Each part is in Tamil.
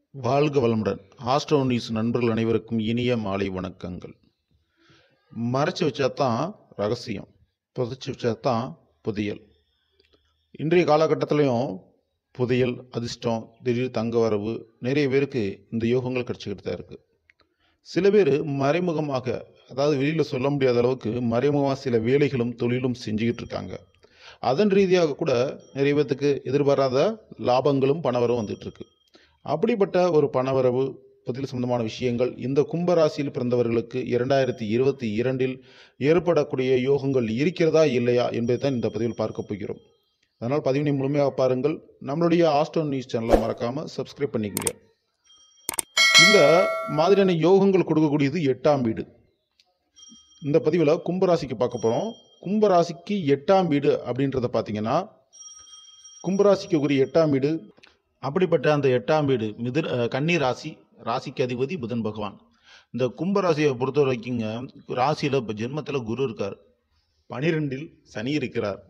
வாழ்க வளமுடன் ஆஸ்ட்ரோ நியூஸ் நண்பர்கள் அனைவருக்கும் இனிய மாலை வணக்கங்கள் மறைச்சு வச்சாதான் ரகசியம் புதைச்சி வச்சாதான் புதையல் இன்றைய காலகட்டத்திலையும் புதையல் அதிர்ஷ்டம் திடீர் தங்க வரவு நிறைய பேருக்கு இந்த யோகங்கள் கிடச்சிக்கிட்டு தான் இருக்குது சில பேர் மறைமுகமாக அதாவது வெளியில் சொல்ல முடியாத அளவுக்கு மறைமுகமாக சில வேலைகளும் தொழிலும் செஞ்சுக்கிட்டு இருக்காங்க அதன் ரீதியாக கூட நிறைய பேர்த்துக்கு எதிர்பாராத லாபங்களும் பணவரவும் வந்துட்டு இருக்கு அப்படிப்பட்ட ஒரு பணவரவு பதில் சம்பந்தமான விஷயங்கள் இந்த கும்பராசியில் பிறந்தவர்களுக்கு இரண்டாயிரத்தி இருபத்தி இரண்டில் ஏற்படக்கூடிய யோகங்கள் இருக்கிறதா இல்லையா என்பதை தான் இந்த பதிவில் பார்க்க போகிறோம் அதனால் பதிவினை முழுமையாக பாருங்கள் நம்மளுடைய ஆஸ்ட்ரோ நியூஸ் சேனலை மறக்காமல் சப்ஸ்கிரைப் பண்ணிக்கங்க இந்த மாதிரியான யோகங்கள் கொடுக்கக்கூடியது எட்டாம் வீடு இந்த பதிவில் கும்பராசிக்கு பார்க்க போகிறோம் கும்பராசிக்கு எட்டாம் வீடு அப்படின்றத பார்த்தீங்கன்னா கும்பராசிக்கு உரிய எட்டாம் வீடு அப்படிப்பட்ட அந்த எட்டாம் வீடு மிதுன் அஹ், கன்னி ராசி ராசிக்கு அதிபதி புதன் பகவான் இந்த கும்பராசியை பொறுத்த வரைக்குங்க ராசியில் இப்போ ஜென்மத்தில் குரு இருக்கார் பனிரெண்டில் சனி இருக்கிறார்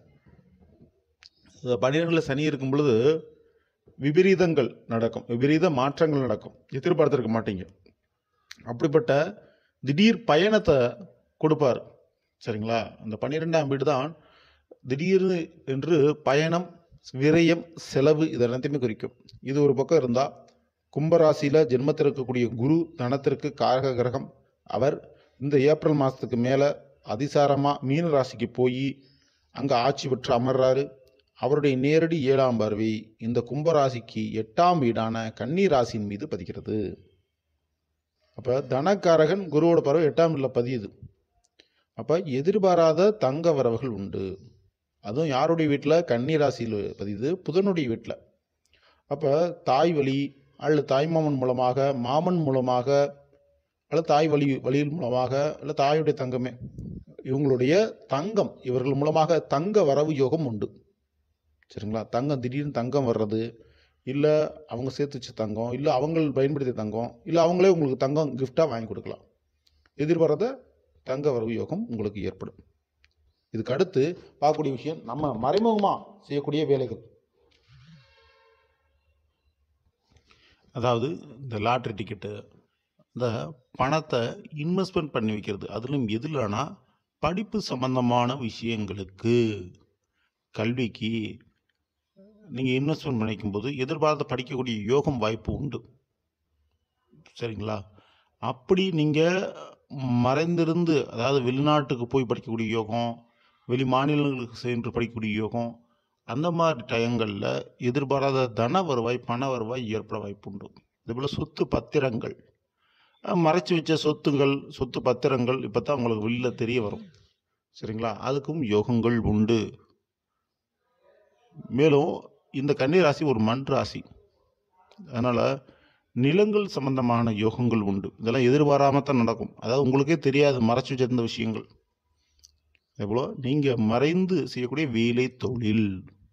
பனிரெண்டில் சனி இருக்கும் பொழுது விபரீதங்கள் நடக்கும் விபரீத மாற்றங்கள் நடக்கும் எதிர்பார்த்திருக்க மாட்டீங்க அப்படிப்பட்ட திடீர் பயணத்தை கொடுப்பார் சரிங்களா அந்த பன்னிரெண்டாம் வீடு தான் திடீர்னு என்று பயணம் விரயம் செலவு இது எல்லாத்தையுமே குறிக்கும் இது ஒரு பக்கம் இருந்தால் கும்பராசியில் ஜென்மத்தில் இருக்கக்கூடிய குரு தனத்திற்கு காரக கிரகம் அவர் இந்த ஏப்ரல் மாதத்துக்கு மேலே அதிசாரமாக மீன ராசிக்கு போய் அங்கே ஆட்சி பெற்று அமர்றாரு அவருடைய நேரடி ஏழாம் பார்வை இந்த கும்பராசிக்கு எட்டாம் வீடான கன்னி ராசியின் மீது பதிக்கிறது அப்போ தனக்காரகன் குருவோட பறவை எட்டாம் வீட்டில் பதியுது அப்போ எதிர்பாராத தங்க வரவுகள் உண்டு அதுவும் யாருடைய வீட்டில் கன்னி ராசியில் பதியுது புதனுடைய வீட்டில் அப்போ தாய் வழி அல்லது தாய்மாமன் மூலமாக மாமன் மூலமாக அல்லது தாய் வழி வழியில் மூலமாக அல்லது தாயுடைய தங்கமே இவங்களுடைய தங்கம் இவர்கள் மூலமாக தங்க வரவு யோகம் உண்டு சரிங்களா தங்கம் திடீர்னு தங்கம் வர்றது இல்லை அவங்க சேர்த்து வச்ச தங்கம் இல்லை அவங்க பயன்படுத்திய தங்கம் இல்லை அவங்களே உங்களுக்கு தங்கம் கிஃப்டாக வாங்கி கொடுக்கலாம் எதிர்பாராத தங்க வரவு யோகம் உங்களுக்கு ஏற்படும் இதுக்கு அடுத்து பார்க்கக்கூடிய விஷயம் நம்ம மறைமுகமாக செய்யக்கூடிய வேலைகள் அதாவது இந்த லாட்ரி டிக்கெட்டு இந்த பணத்தை இன்வெஸ்ட்மெண்ட் பண்ணி வைக்கிறது அதிலும் எதுலனா படிப்பு சம்பந்தமான விஷயங்களுக்கு கல்விக்கு நீங்கள் இன்வெஸ்ட்மெண்ட் பண்ணிக்கும்போது எதிர்பார்த்து படிக்கக்கூடிய யோகம் வாய்ப்பு உண்டு சரிங்களா அப்படி நீங்கள் மறைந்திருந்து அதாவது வெளிநாட்டுக்கு போய் படிக்கக்கூடிய யோகம் வெளி மாநிலங்களுக்கு சென்று படிக்கக்கூடிய யோகம் அந்த மாதிரி டயங்களில் எதிர்பாராத தன வருவாய் பண வருவாய் ஏற்பட வாய்ப்பு உண்டு இதுபோல் சொத்து பத்திரங்கள் அஹ் மறைச்சு வச்ச சொத்துங்கள் சொத்து பத்திரங்கள் இப்போ தான் உங்களுக்கு வெளியில் தெரிய வரும் சரிங்களா அதுக்கும் யோகங்கள் உண்டு மேலும் இந்த கன்னி ராசி ஒரு மண் ராசி அதனால் நிலங்கள் சம்பந்தமான யோகங்கள் உண்டு இதெல்லாம் எதிர்பாராம தான் நடக்கும் அதாவது உங்களுக்கே தெரியாது மறைச்சு வச்சிருந்த விஷயங்கள் எவ்வளோ நீங்கள் மறைந்து செய்யக்கூடிய வேலை தொழில்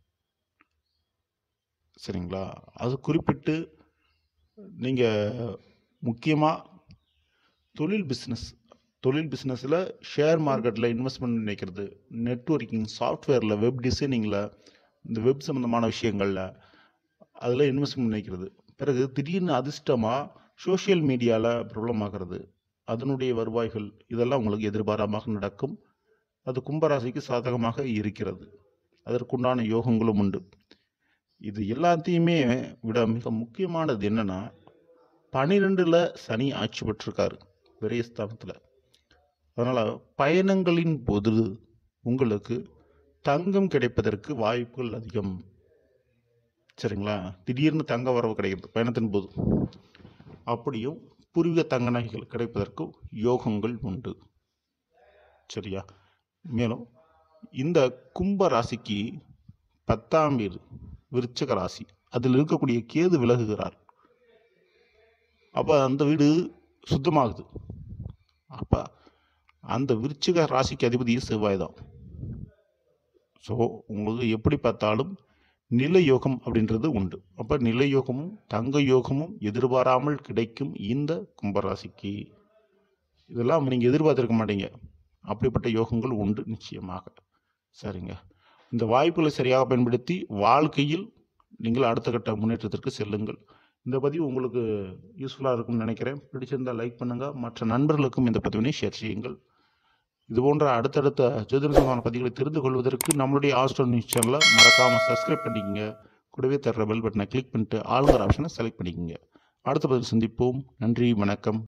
சரிங்களா அது குறிப்பிட்டு நீங்கள் முக்கியமாக தொழில் பிஸ்னஸ் தொழில் பிஸ்னஸில் ஷேர் மார்க்கெட்டில் இன்வெஸ்ட்மெண்ட் நினைக்கிறது நெட்ஒர்க்கிங் சாஃப்ட்வேரில் வெப் டிசைனிங்கில் இந்த வெப் சம்மந்தமான விஷயங்களில் அதில் இன்வெஸ்ட்மெண்ட் நினைக்கிறது பிறகு திடீர்னு அதிர்ஷ்டமாக சோஷியல் மீடியாவில் பிரபலமாகிறது அதனுடைய வருவாய்கள் இதெல்லாம் உங்களுக்கு எதிர்பாராமல் நடக்கும் அது கும்பராசிக்கு சாதகமாக இருக்கிறது அதற்குண்டான யோகங்களும் உண்டு இது எல்லாத்தையுமே விட மிக முக்கியமானது என்னன்னா பனிரெண்டில் சனி ஆட்சி பெற்றிருக்காரு விரயஸ்தானத்தில் அதனால் பயணங்களின் போது உங்களுக்கு தங்கம் கிடைப்பதற்கு வாய்ப்புகள் அதிகம் சரிங்களா திடீர்னு தங்க வரவு கிடைக்கிறது பயணத்தின் போது அப்படியும் பூர்வீக தங்க நகைகள் கிடைப்பதற்கு யோகங்கள் உண்டு சரியா மேலும் இந்த கும்ப ராசிக்கு பத்தாம் வீடு விருச்சக ராசி அதில் இருக்கக்கூடிய கேது விலகுகிறார் அப்போ அந்த வீடு சுத்தமாகுது அப்போ அந்த விருச்சிக ராசிக்கு அதிபதி செவ்வாய் தான் ஸோ உங்களுக்கு எப்படி பார்த்தாலும் நில யோகம் அப்படின்றது உண்டு அப்போ நில யோகமும் தங்க யோகமும் எதிர்பாராமல் கிடைக்கும் இந்த கும்பராசிக்கு இதெல்லாம் நீங்கள் எதிர்பார்த்திருக்க மாட்டீங்க அப்படிப்பட்ட யோகங்கள் உண்டு நிச்சயமாக சரிங்க இந்த வாய்ப்புகளை சரியாக பயன்படுத்தி வாழ்க்கையில் நீங்கள் அடுத்த கட்ட முன்னேற்றத்திற்கு செல்லுங்கள் இந்த பதிவு உங்களுக்கு யூஸ்ஃபுல்லாக இருக்கும்னு நினைக்கிறேன் பிடிச்சிருந்தால் லைக் பண்ணுங்கள் மற்ற நண்பர்களுக்கும் இந்த பதிவினை ஷேர் செய்யுங்கள் இது போன்ற அடுத்தடுத்த ஜோதிட சம்பந்தமான பதிவுகளை தெரிந்து கொள்வதற்கு நம்மளுடைய ஆஸ்ட்ரோ நியூஸ் சேனலை மறக்காமல் சப்ஸ்கிரைப் பண்ணிக்கங்க கூடவே தர்ற பெல் பட்டனை கிளிக் பண்ணிட்டு ஆளுங்கிற ஆப்ஷனை செலக்ட் பண்ணிக்கங்க அடுத்த பதிவு சந்திப்போம் நன்றி வணக்கம்